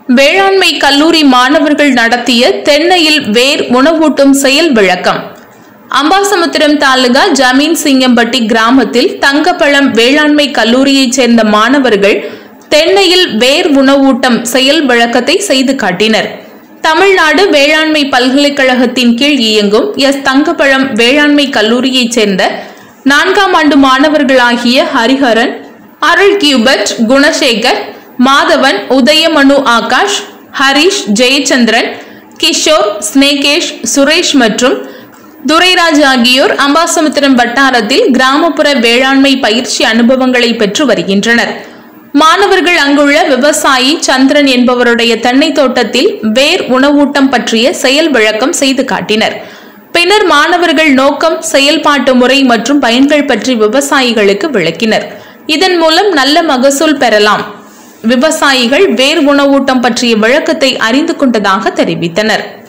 வேளாண்மை கல்லூரி மாணவர்கள் நடத்திய தென்னையில் வேர் உணவூட்டும் செயல் விளக்கம் அம்பாசமுத்திரம் தாலுகா ஜமீன் சிங்கம்பட்டி கிராமத்தில் தங்கப்பழம் வேளாண்மை கல்லூரியைச் சேர்ந்த மாணவர்கள் தென்னையில் வேர் உணவூட்டம் செயல் விளக்கத்தை செய்து காட்டினர் தமிழ்நாடு வேளாண்மை பல்கலைக்கழகத்தின் கீழ் இயங்கும் எஸ் தங்கப்பழம் வேளாண்மை கல்லூரியைச் சேர்ந்த நான்காம் ஆண்டு மாணவர்களாகிய ஹரிஹரன் அருள் கியூபட் குணசேகர் மாதவன் உதயமனு ஆகாஷ் ஹரிஷ் ஜெயச்சந்திரன் கிஷோர் ஸ்னேகேஷ் சுரேஷ் மற்றும் துரைராஜ் ஆகியோர் அம்பாசமுத்திரம் வட்டாரத்தில் கிராமப்புற வேளாண்மை பயிற்சி அனுபவங்களை பெற்று வருகின்றனர் மாணவர்கள் அங்குள்ள விவசாயி சந்திரன் என்பவருடைய தென்னை தோட்டத்தில் வேர் உணவூட்டம் பற்றிய செயல் விளக்கம் செய்து காட்டினர் பின்னர் மாணவர்கள் நோக்கம் செயல்பாட்டு முறை மற்றும் பயன்கள் பற்றி விவசாயிகளுக்கு விளக்கினர் இதன் மூலம் நல்ல மகசூல் பெறலாம் விவசாயிகள் வேர் உணவூட்டம் பற்றிய விளக்கத்தை அறிந்து கொண்டதாக தெரிவித்தனர்